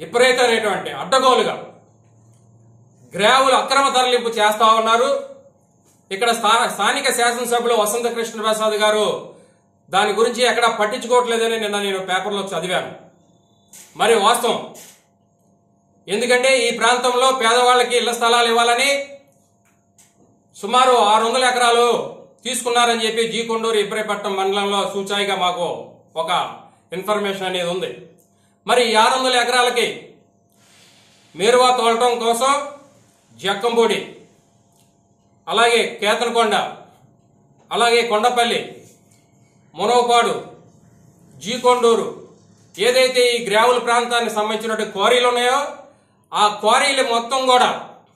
విపరీతమైనటువంటి అడ్డగోలుగా గ్రావులు అక్రమ తరలింపు చేస్తా ఉన్నారు ఇక్కడ స్థా- స్థానిక శాసనసభ్యులు వసంత కృష్ణ ప్రసాద్ గారు దాని గురించి ఎక్కడ పట్టించుకోవట్లేదని నిన్న నేను పేపర్లో చదివాను మరి వాస్తవం ఎందుకంటే ఈ ప్రాంతంలో పేదవాళ్ళకి ఇళ్ల స్థలాలు ఇవ్వాలని సుమారు ఆరు వందల ఎకరాలు తీసుకున్నారని చెప్పి జీ కొండూరు ఇబ్రహీపట్నం మండలంలో సూచాయిగా మాకు ఒక ఇన్ఫర్మేషన్ అనేది ఉంది మరి ఈ ఆరు వందల ఎకరాలకి మేరువా తోలటం కోసం జక్కంపూడి అలాగే కేతనకొండ అలాగే కొండపల్లి మునవపాడు జీకొండూరు ఏదైతే ఈ గ్రావుల ప్రాంతానికి సంబంధించినటువంటి క్వారీలు ఉన్నాయో ఆ క్వారీలు మొత్తం కూడా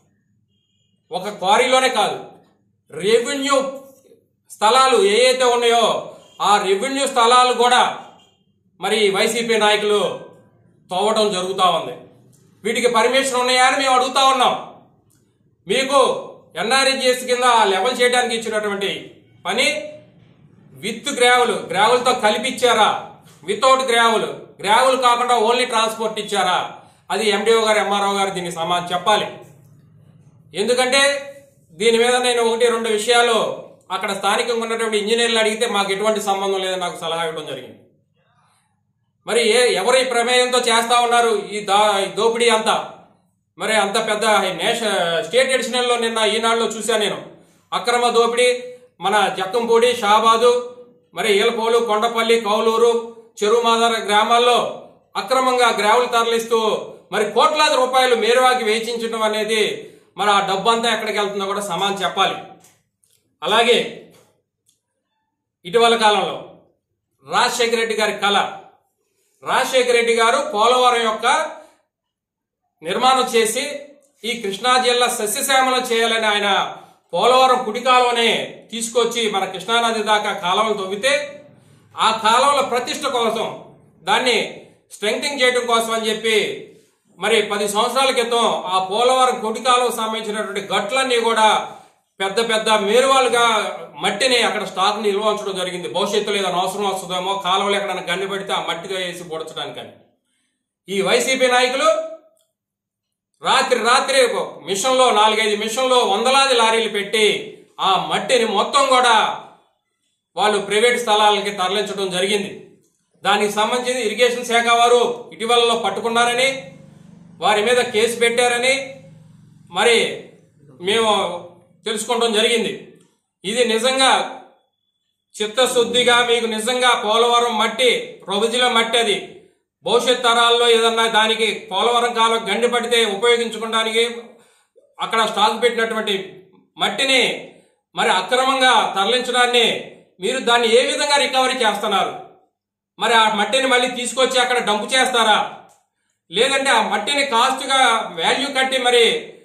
ఒక క్వారీలోనే కాదు రెవెన్యూ స్థలాలు ఏ అయితే ఉన్నాయో ఆ రెవెన్యూ స్థలాలు కూడా మరి వైసీపీ నాయకులు తవ్వడం జరుగుతూ ఉంది వీటికి పర్మిషన్ ఉన్నాయా అని మేము అడుగుతా ఉన్నాం మీకు ఎన్ఆర్ఈజిఎస్ కింద ఆ లెవెల్ చేయడానికి ఇచ్చినటువంటి పని విత్ గ్రావులు గ్రావులతో కలిపి ఇచ్చారా వితౌట్ గ్రావులు గ్రావులు కాకుండా ఓన్లీ ట్రాన్స్పోర్ట్ ఇచ్చారా అది ఎండిఓ గారు ఎంఆర్ఓ గారు దీనికి సమాధానం చెప్పాలి ఎందుకంటే దీని మీద నేను ఒకటి రెండు విషయాలు అక్కడ స్థానికంగా ఉన్నటువంటి ఇంజనీర్లు అడిగితే మాకు ఎటువంటి సంబంధం లేదని నాకు సలహా ఇవ్వడం జరిగింది మరి ఏ ఎవరి ప్రమేయంతో చేస్తా ఉన్నారు ఈ దా ఈ దోపిడీ అంతా మరి అంత పెద్ద నేష స్టేట్ ఎడిషనల్లో నిన్న ఈనాడులో చూశాను నేను అక్రమ దోపిడీ మన జక్కంపూడి షాబాదు మరి ఈలపోలు కొండపల్లి కౌలూరు చెరుమాదార గ్రామాల్లో అక్రమంగా గ్రావులు తరలిస్తూ మరి కోట్లాది రూపాయలు మేరువాకి వేచించడం అనేది మరి ఆ డబ్బు అంతా ఎక్కడికి వెళ్తుందో కూడా సమానం చెప్పాలి అలాగే ఇటీవల కాలంలో రాజశేఖర రెడ్డి గారి కళ రాజశేఖర రెడ్డి గారు పోలవరం యొక్క నిర్మాణం చేసి ఈ కృష్ణా జిల్లా సస్యశ్యామలం చేయాలని ఆయన పోలవరం కుడి కాలువనే తీసుకొచ్చి మన కృష్ణానది దాకా కాలువలు తవ్వితే ఆ కాలువల ప్రతిష్ట కోసం దాన్ని స్ట్రెంగ్తింగ్ చేయడం కోసం అని చెప్పి మరి పది సంవత్సరాల క్రితం ఆ పోలవరం కుడి కాలువ సంబంధించినటువంటి గట్లన్నీ కూడా పెద్ద పెద్ద మేరువాలుగా మట్టిని అక్కడ స్టాక్ నిల్వ ఉంచడం జరిగింది భవిష్యత్తులో ఏదైనా అవసరం వస్తుందేమో కాలువలు ఎక్కడైనా గండి పడితే ఆ మట్టితో వేసి పొడచడానికని ఈ వైసీపీ నాయకులు రాత్రి రాత్రి మిషన్లో నాలుగైదు మిషన్లో వందలాది లారీలు పెట్టి ఆ మట్టిని మొత్తం కూడా వాళ్ళు ప్రైవేట్ స్థలాలకి తరలించడం జరిగింది దానికి సంబంధించి ఇరిగేషన్ శాఖ వారు ఇటీవలలో పట్టుకున్నారని వారి మీద కేసు పెట్టారని మరి మేము తెలుసుకోవడం జరిగింది ఇది నిజంగా చిత్తశుద్ధిగా మీకు నిజంగా పోలవరం మట్టి ప్రభుజల మట్టి అది భవిష్యత్ తరాల్లో ఏదన్నా దానికి పోలవరం కాలం గండి పడితే ఉపయోగించుకోవడానికి అక్కడ స్టాక్ పెట్టినటువంటి మట్టిని మరి అక్రమంగా తరలించడాన్ని మీరు దాన్ని ఏ విధంగా రికవరీ చేస్తున్నారు మరి ఆ మట్టిని మళ్ళీ తీసుకొచ్చి అక్కడ డంపు చేస్తారా లేదంటే ఆ మట్టిని కాస్ట్గా వాల్యూ కట్టి మరి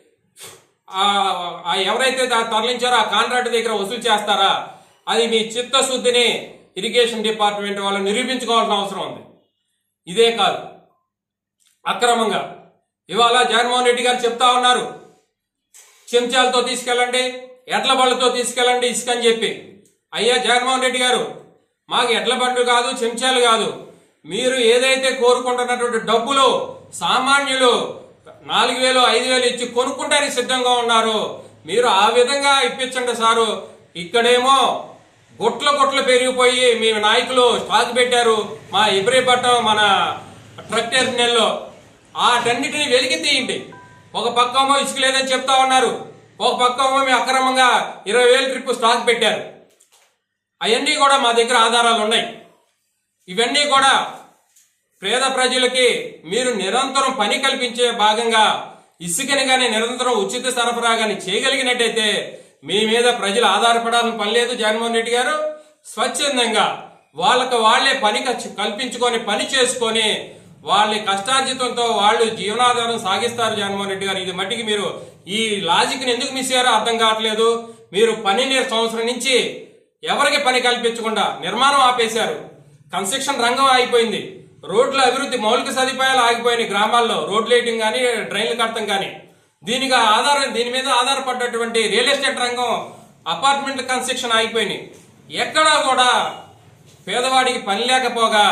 ఆ ఆ ఎవరైతే దా- తరలించారో ఆ కాంట్రాక్ట్ దగ్గర వసూలు చేస్తారా అది మీ చిత్తశుద్ధిని ఇరిగేషన్ డిపార్ట్మెంట్ వాళ్ళు నిరూపించుకోవాల్సిన అవసరం ఉంది ఇదే కాదు అక్రమంగా ఇవాళ జగన్మోహన్ రెడ్డి గారు చెప్తా ఉన్నారు చెంచాలతో తీసుకెళ్ళండి ఎడ్ల బళ్ళతో తీసుకెళ్ళండి ఇసుక అని చెప్పి అయ్యా జగన్మోహన్ రెడ్డి గారు మాకు ఎడ్ల బండ్లు కాదు చెంచాలు కాదు మీరు ఏదైతే కోరుకుంటున్నటువంటి డబ్బులు సామాన్యులు నాలుగు వేలు ఐదు వేలు ఇచ్చి కొనుక్కుంటానికి సిద్ధంగా ఉన్నారు మీరు ఆ విధంగా ఇప్పించండి సారు ఇక్కడేమో గుట్ల గుట్లు పెరిగిపోయి మీ నాయకులు స్టాక్ పెట్టారు మా ఇబ్రహీపట్నం మన ట్రక్ టెర్మినల్లో వాటన్నిటిని వెలికి తీయండి ఒక పక్కేమో ఇసుక లేదని చెప్తా ఉన్నారు ఒక పక్కేమో మీ అక్రమంగా ఇరవై వేలు ట్రిప్ స్టాక్ పెట్టారు అవన్నీ కూడా మా దగ్గర ఆధారాలు ఉన్నాయి ఇవన్నీ కూడా పేద ప్రజలకి మీరు నిరంతరం పని కల్పించే భాగంగా ఇసుకని కానీ నిరంతరం ఉచిత సరఫరా కానీ చేయగలిగినట్టయితే మీ మీద ప్రజలు ఆధారపడాలని పని లేదు జగన్మోహన్ రెడ్డి గారు స్వచ్ఛందంగా వాళ్ళకి వాళ్ళే పని కల్చి- కల్పించుకొని పని చేసుకొని వాళ్ళ కష్టార్జితంతో వాళ్ళు జీవనాధారం సాగిస్తారు జగన్మోహన్ రెడ్డి గారు ఇది మట్టికి మీరు ఈ లాజిక్ ని ఎందుకు మిస్ అయ్యారో అర్థం కావట్లేదు మీరు పనిని సంవత్సరం నుంచి ఎవరికి పని కల్పించకుండా నిర్మాణం ఆపేశారు కన్స్ట్రక్షన్ రంగం ఆగిపోయింది రోడ్ల అభివృద్ధి మౌలిక సదుపాయాలు ఆగిపోయినాయి గ్రామాల్లో రోడ్ లైటింగ్ కానీ డ్రైన్లు కడతాం కానీ దీనికి ఆధారం దీని మీద ఆధారపడ్డటువంటి రియల్ ఎస్టేట్ రంగం అపార్ట్మెంట్ కన్స్ట్రక్షన్ ఆగిపోయినాయి ఎక్కడా కూడా పేదవాడికి పని లేకపోగా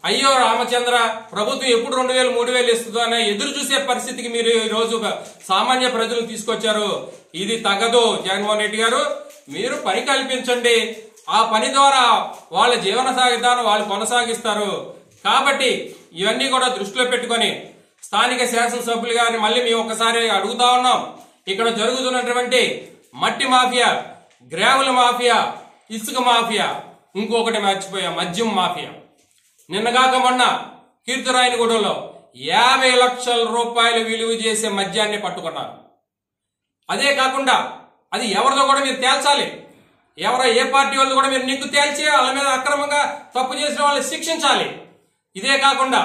అయ్యో రామచంద్ర ప్రభుత్వం ఎప్పుడు రెండు వేలు మూడు వేలు ఇస్తుందో అనే ఎదురు చూసే పరిస్థితికి మీరు ఈ రోజు సామాన్య ప్రజలు తీసుకొచ్చారు ఇది తగదు జగన్మోహన్ రెడ్డి గారు మీరు పని కల్పించండి ఆ పని ద్వారా వాళ్ళ జీవన సాగితాన్ని వాళ్ళు కొనసాగిస్తారు కాబట్టి ఇవన్నీ కూడా దృష్టిలో పెట్టుకొని స్థానిక శాసనసభ్యులు గారిని మళ్ళీ మేము ఒకసారి అడుగుతా ఉన్నాం ఇక్కడ జరుగుతున్నటువంటి మట్టి మాఫియా గ్రావుల మాఫియా ఇసుక మాఫియా ఇంకొకటి మర్చిపోయా మద్యం మాఫియా నిన్నగాక మొన్న కీర్తిరాయనగూడెంలో యాభై లక్షల రూపాయలు విలువ చేసే మద్యాన్ని పట్టుకున్నారు అదే కాకుండా అది ఎవరిదో కూడా మీరు తేల్చాలి ఎవరో ఏ పార్టీ వాళ్ళు కూడా మీరు నిగ్గు తేల్చి వాళ్ళ మీద అక్రమంగా తప్పు చేసిన వాళ్ళని శిక్షించాలి ఇదే కాకుండా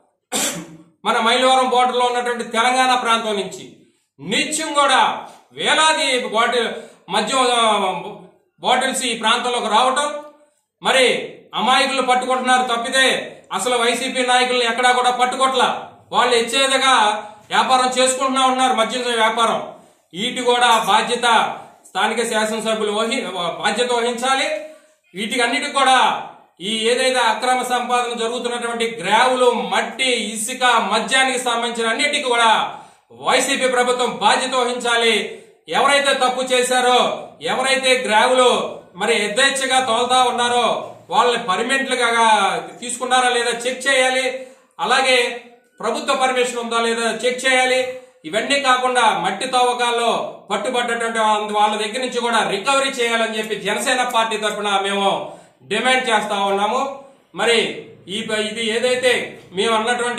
మన మైలవరం బోర్డర్లో ఉన్నటువంటి తెలంగాణ ప్రాంతం నుంచి నిత్యం కూడా వేలాది బాటిల్ మద్యం ఆ, బాటిల్స్ ఈ ప్రాంతంలోకి రావటం మరి అమాయకులు పట్టుకుంటున్నారు తప్పితే అసలు వైసీపీ నాయకులు ఎక్కడా కూడా పట్టుకోట్లా వాళ్ళు ఇచ్చేదిగా వ్యాపారం చేసుకుంటున్నా ఉన్నారు మద్యం వ్యాపారం వీటి కూడా బాధ్యత స్థానిక శాసనసభ్యులు వహి బాధ్యత వహించాలి వీటికి అన్నిటికి కూడా ఈ ఏదైతే అక్రమ సంపాదన జరుగుతున్నటువంటి గ్రావులు మట్టి ఇసుక మద్యానికి సంబంధించిన అన్నిటికీ కూడా వైసీపీ ప్రభుత్వం బాధ్యత వహించాలి ఎవరైతే తప్పు చేశారో ఎవరైతే గ్రావులు మరి యథేచ్ఛగా తోలుతా ఉన్నారో వాళ్ళని పర్మినెంట్లుగా తీసుకున్నారా లేదా చెక్ చేయాలి అలాగే ప్రభుత్వ పర్మిషన్ ఉందా లేదా చెక్ చేయాలి ఇవన్నీ కాకుండా మట్టి తవ్వకాల్లో పట్టుబడ్డటువంటి వాళ్ళ దగ్గర నుంచి కూడా రికవరీ చేయాలని చెప్పి జనసేన పార్టీ తరఫున మేము డిమాండ్ చేస్తా ఉన్నాము మరి ఈ ఇది ఏదైతే మేము అన్నటువంటి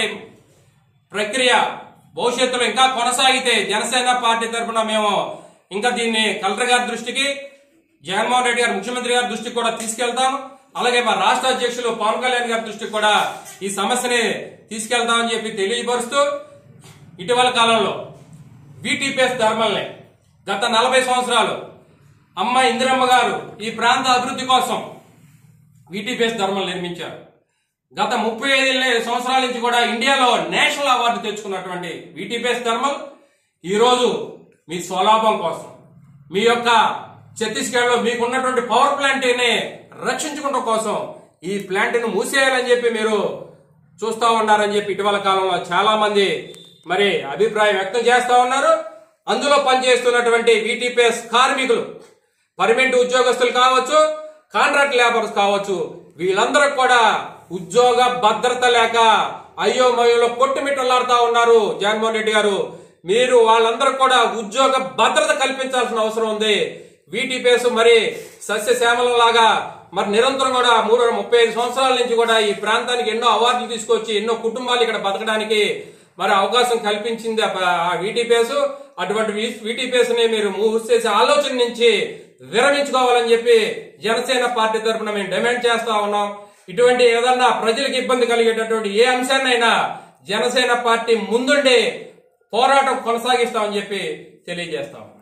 ప్రక్రియ భవిష్యత్తులో ఇంకా కొనసాగితే జనసేన పార్టీ తరఫున మేము ఇంకా దీన్ని కలెక్టర్ గారి దృష్టికి జగన్మోహన్ రెడ్డి గారు ముఖ్యమంత్రి గారి దృష్టికి కూడా తీసుకెళ్తాం అలాగే మా రాష్ట్ర అధ్యక్షులు పవన్ కళ్యాణ్ గారి దృష్టికి కూడా ఈ సమస్యని తీసుకెళ్తామని చెప్పి తెలియపరుస్తూ ఇటీవల కాలంలో బీటీపీఎస్ ధర్మల్ని గత నలభై సంవత్సరాలు అమ్మ ఇందిరమ్మ గారు ఈ ప్రాంత అభివృద్ధి కోసం వీటీపీఎస్ ధర్మం నిర్మించారు గత ముప్పై ఐదు సంవత్సరాల నుంచి కూడా ఇండియాలో నేషనల్ అవార్డు తెచ్చుకున్నటువంటి వీటీపీఎస్ థర్మల్ ఈరోజు మీ స్వలాభం కోసం మీ యొక్క ఛత్తీస్గఢ్ లో మీకున్నటువంటి పవర్ ప్లాంట్ ని రక్షించుకోవడం కోసం ఈ ప్లాంట్ ను మూసేయాలని చెప్పి మీరు చూస్తా ఉన్నారని చెప్పి ఇటీవల కాలంలో చాలా మంది మరి అభిప్రాయం వ్యక్తం చేస్తా ఉన్నారు అందులో పనిచేస్తున్నటువంటి వీటీపీఎస్ కార్మికులు పర్మనెంట్ ఉద్యోగస్తులు కావచ్చు కాంట్రాక్ట్ లేబర్స్ కావచ్చు వీళ్ళందరూ కూడా ఉద్యోగ భద్రత లేక అయ్యో మయోలో కొట్టుమిట్టలాడుతా ఉన్నారు జగన్మోహన్ రెడ్డి గారు మీరు వాళ్ళందరూ కూడా ఉద్యోగ భద్రత కల్పించాల్సిన అవసరం ఉంది వీటిపేసు మరి సస్యశ్యామలం లాగా మరి నిరంతరం కూడా మూడు ముప్పై ఐదు సంవత్సరాల నుంచి కూడా ఈ ప్రాంతానికి ఎన్నో అవార్డులు తీసుకొచ్చి ఎన్నో కుటుంబాలు ఇక్కడ బతకడానికి మరి అవకాశం కల్పించింది ఆ వీటీపీఎస్ అటువంటి వీటీపీఎస్ ని మీరు మూసేసే ఆలోచన నుంచి విరమించుకోవాలని చెప్పి జనసేన పార్టీ తరఫున మేము డిమాండ్ చేస్తా ఉన్నాం ఇటువంటి ఏదన్నా ప్రజలకు ఇబ్బంది కలిగేటటువంటి ఏ అంశాన్నైనా జనసేన పార్టీ ముందుండి పోరాటం కొనసాగిస్తామని చెప్పి తెలియజేస్తాం